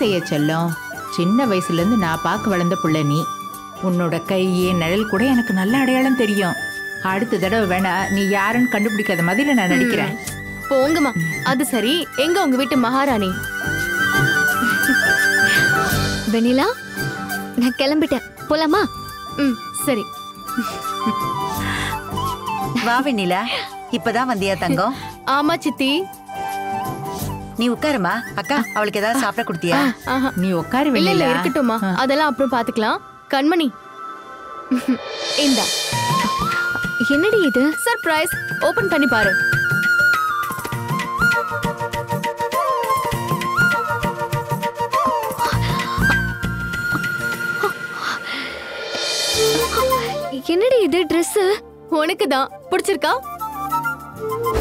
செய்ய செல்லம் சின்ன வயசுல இருந்து நான் பார்க்க வளர்ந்த புள்ள நீ உன்னோட கை நிழல் கூட எனக்கு நல்ல அடையாளம் தெரியும் அடுத்த தடவை வேணா நீ யாருன்னு கண்டுபிடிக்காத மாதிரி நான் நடிக்கிறேன் போங்கம்மா அது சரி எங்க உங்க வீட்டு மகாராணி வெண்ணிலா நான் கிளம்பிட்டேன் போலாமா ம் சரி வா வெண்ணிலா இப்பதான் வந்தியா தங்கம் ஆமா சித்தி நீ உட்காருமா அக்கா அவளுக்கு ஏதாவது சாப்பிட கொடுத்தியா ஆஹா நீ உட்காரு இல்ல இல்ல வெளியில இருக்கட்டும்மா அதெல்லாம் அப்புறம் பாத்துக்கலாம் கண்மணி இந்தா என்னடி இது சர்ப்ரைஸ் ஓபன் பண்ணி பாரு என்னடி இது Dress உனக்கு தான் பிடிச்சிருக்கா